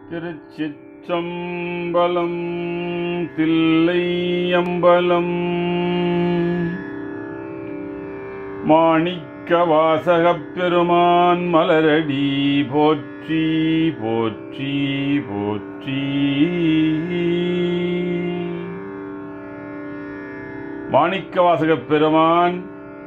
திருச்சிற்றம்பலம் தில்லையம்பலம் மாணிக்க வாசகப் பெருமான் மலரடி போற்றி போற்றி போற்றி மாணிக்க வாசகப் பெருமான்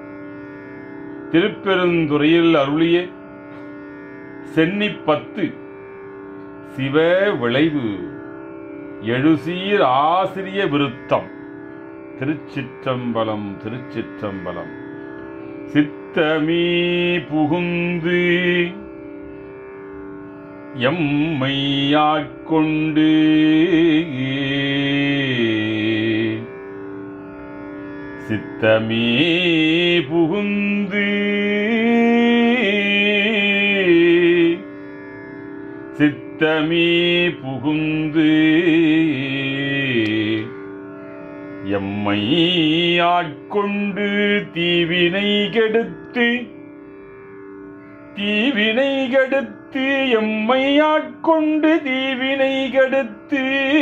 திருப்பெருந்துறையில் அருளிய சென்னிப்பத்து சிவ விளைவு எழுசீர் ஆசிரிய விருத்தம் திருச்சிற்றம்பலம் திருச்சிற்றம்பலம் சித்தமீ புகுந்து எம்மை ஆட்கொண்டு சித்தமே புகுந்து சித்தமே புகுந்து எம்மை ஆட்கொண்டு தீவினை கெடுத்து தீவினை கெடுத்து எம்மை ஆட்கொண்டு தீவினை கெடுத்து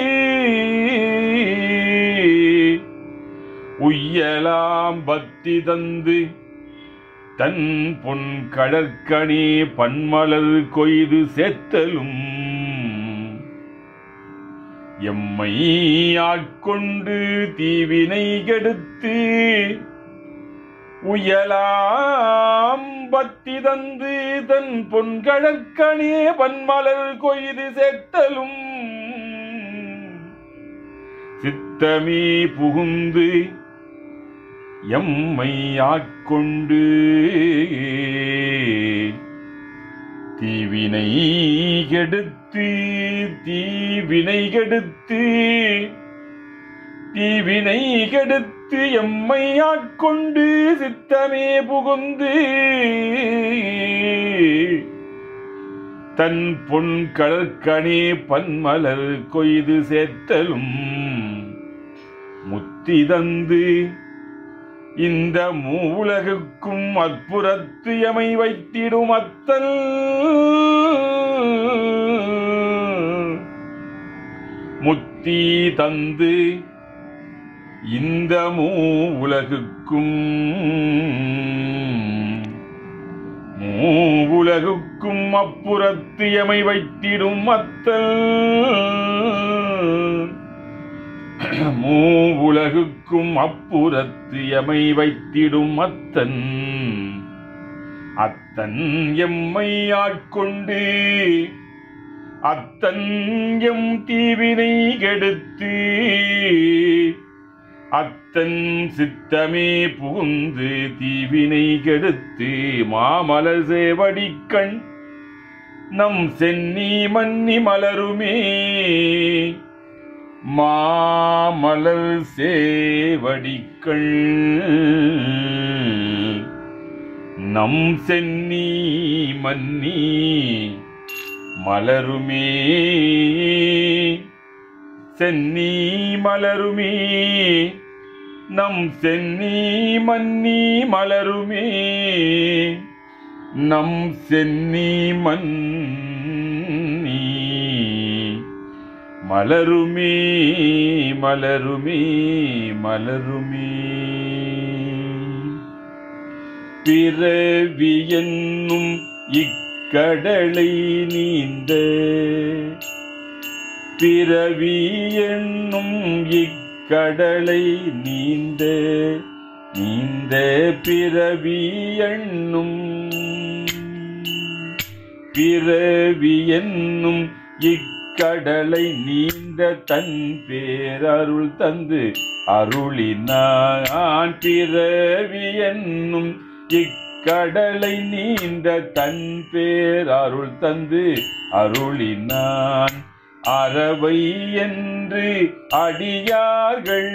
உய்யலாம் பக்தி தந்து தன் பொன் கடற்கணி பன்மலர் கொய்து சேர்த்தலும் எம்மை ஆட்கொண்டு தீவினை கெடுத்து உயலாம் பத்தி தந்து தன் பொன்கழற்கணே பன்மலர் கொய்து சேர்த்தலும் சித்தமே புகுந்து எம்மை ஆட்கொண்டு தீவினை கெடுத்து தீவினை கெடுத்து தீவினை கெடுத்து எம்மை ஆட்கொண்டு சித்தமே புகுந்து தன் பொன் கடற்கனே பன்மலர் கொய்து சேர்த்தலும் முத்தி தந்து இந்த மூலகுக்கும் அற்புறத்து எமை வைத்திடும் அத்தல் முத்தி தந்து இந்த மூ உலகுக்கும் மூ உலகுக்கும் அப்புறத்து எமை வைத்திடும் அத்தல் மூ உலகுக்கும் அப்புறத்து எமை வைத்திடும் அத்தன் அத்தன் எம்மை ஆட்கொண்டு அத்தன் எம் தீவினை கெடுத்து அத்தன் சித்தமே புகுந்து தீவினை கெடுத்து மாமலர் சேவடிக்கண் நம் சென்னி மன்னி மலருமே மாமலர் சேவடிக்கள் நம் சென்னி மன்னி மலருமே சென்னி மலருமே நம் சென்னி மன்னி மலருமே நம் சென்னி மன்னி மலருமே மலருமே மலருமே பிறவி என்னும் இக்கடலை நீந்த பிறவி என்னும் இக்கடலை நீந்த நீந்த பிறவி எண்ணும் பிறவி என்னும் இக்கடலை நீந்த தன் பேரருள் தந்து அருளினான் பிறவி என்னும் இக்கடலை நீந்த தன் பேரருள் தந்து அருளினான் அறவை என்று அடியார்கள்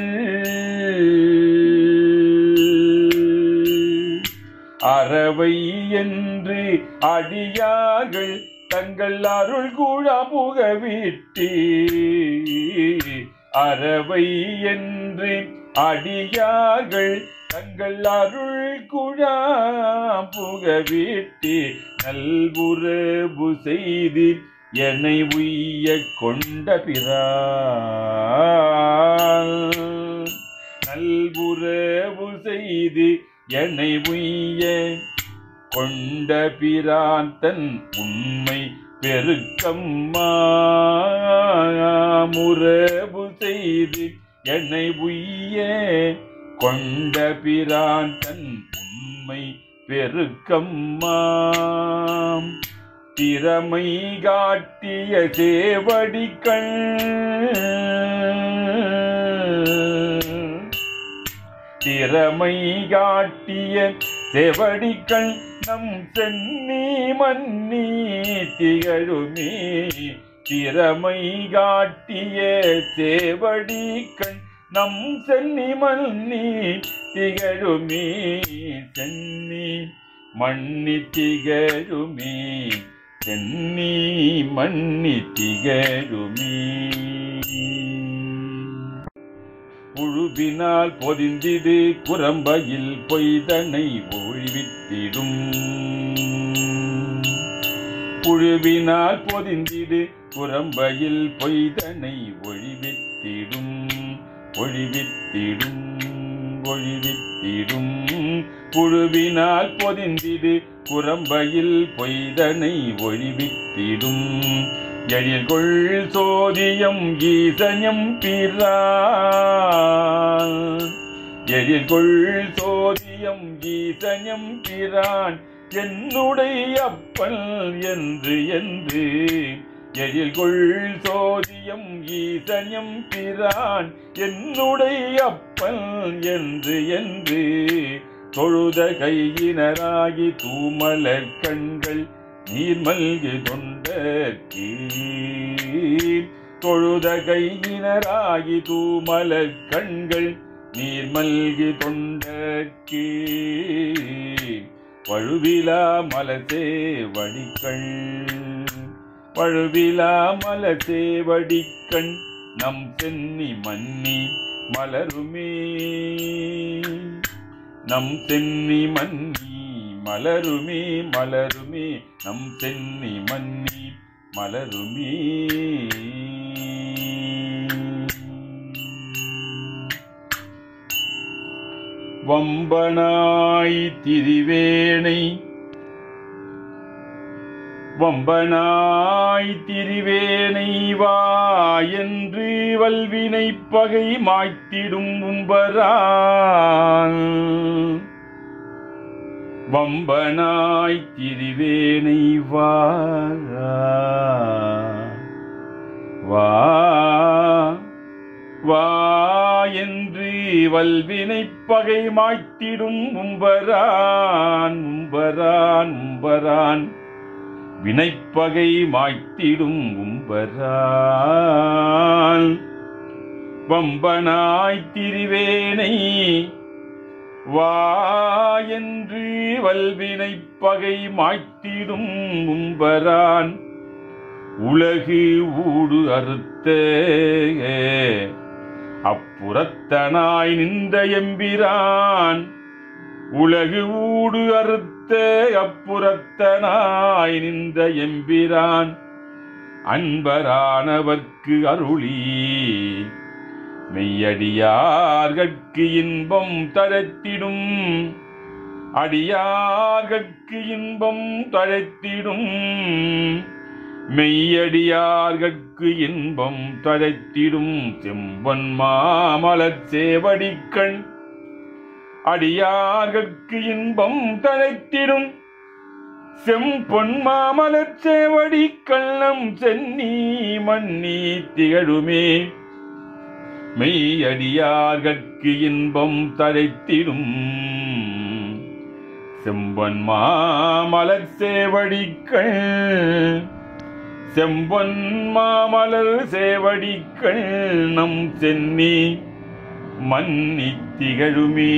அறவை என்று அடியார்கள் தங்கள் அருள் கூழா புகவிட்டு அறவை என்று அடியார்கள் தங்கள் அருள் குழாம் புகவிட்டு நல்புறவு செய்து என்னை உய்ய கொண்ட பிறான் நல்புறவு செய்து என்னை உய்ய கொண்ட பிரான் தன் உண்மை பெருக்கம் முறவு செய்து என்னை உய்ய கொண்ட பிரான் தன் உண்மை பெருக்கம்மாம் திறமை காட்டிய சேவடிக்கள் திறமை காட்டிய செவடிக்கள் நம் சென்னி மன்னி திகழுமே திறமை காட்டிய சேவடிக்கள் நம் சென்னி மன்னி திகழுமே சென்னி மன்னி திகழுமே சென்னி மன்னி திகழுமே புழுவினால் பொதிந்திடு குரம்பையில் பொய்தனை ஒழிவித்திடும் புழுவினால் பொதிந்திடு குரம்பையில் பொய்தனை ஒழிவித்திடும் ஒழிவித்திடும் ஒழிவித்திடும் புழுவினால் பொதிந்திடு குரம்பையில் பொய்தனை ஒழிவித்திடும் எழில்கொள் சோதியம் ஈசனியம் பிரான் எழில்கொள் சோதியம் ஈசனியம் பிரான் என்னுடைய அப்பல் என்று என்று எழில்கொள் சோதியம் ஈசனியம் பிரான் என்னுடைய அப்பல் என்று என்று தொழுத கையினராகி தூமலர் கண்கள் நீர்மல்கு தொண்டற்கு தொழுத கையினராகி தூமலர் கண்கள் நீர்மல்கு தொண்டற்கு வழுவிலா மலசே வடிக்கள் வழுவிலா மலசே வடிக்கண் நம் சென்னி மன்னி மலருமே நம் சென்னி மன்னி மலருமே மலருமே நம் சென்னி மன்னி மலருமே வம்பனாய் திரிவேனை வம்பனாய் திரிவேனை வா என்று வல்வினை பகை மாய்த்திடும் உம்பரான் வம்பனாய் திரிவேனை வா வா வா என்று வல்வினை பகை மாய்த்திடும் உம்பரான் உம்பரான் உம்பரான் வினைப்பகை மாய்த்திடும் உம்பரான் வம்பனாய் திரிவேனை வா என்று வல்வினை பகை மாய்த்திடும் உம்பரான் உலகு ஊடு அறுத்த அப்புறத்தனாய் நின்ற எம்பிரான் உலகு ஊடு அறுத்த அப்புறத்தனாய் நின்ற எம்பிரான் அன்பரானவர்க்கு அருளி மெய்யடியார்கட்கு இன்பம் தழைத்திடும் அடியார்கட்கு இன்பம் தழைத்திடும் மெய்யடியார்கட்கு இன்பம் தழைத்திடும் செம்பன் மாமலர் சேவடிக்கண் அடியார்கட்கு இன்பம் தழைத்திடும் செம்பொன் மாமலர் சேவடி கள்ளம் சென்னி மன்னி திகழுமே மெய்யடியார்கட்கு இன்பம் தழைத்திடும் செம்பன் மாமலர் சேவடிக்கள் செம்பொன் மாமலர் சேவடிக்கள் நம் சென்னி மன்னி திகழுமே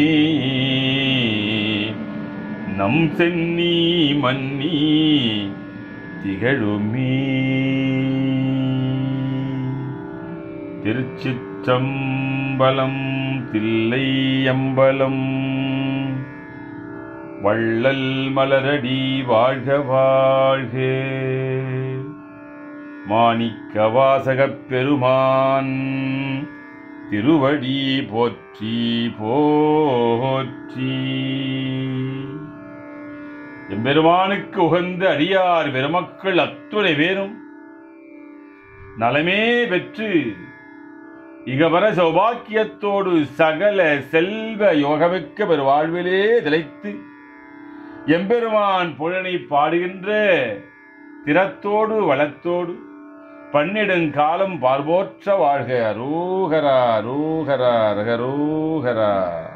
நம் சென்னி மன்னி திகழுமே திருச்சிற்றம்பலம் தில்லையம்பலம் வள்ளல் மலரடி வாழ்க வாழ்க மாணிக்க வாசகப் பெருமான் திருவடி போற்றி போற்றி எம்பெருமானுக்கு உகந்த அடியார் பெருமக்கள் அத்துணை பேரும் நலமே பெற்று இகவர சௌபாக்கியத்தோடு சகல செல்வ யோகமிக்க பெருவாழ்விலே திளைத்து எம்பெருமான் புலனை பாடுகின்ற திறத்தோடு வளத்தோடு பன்னிடுங்காலம் பார்வோற்ற வாழ்க அரோகரா அரோகரா ரகரோகரா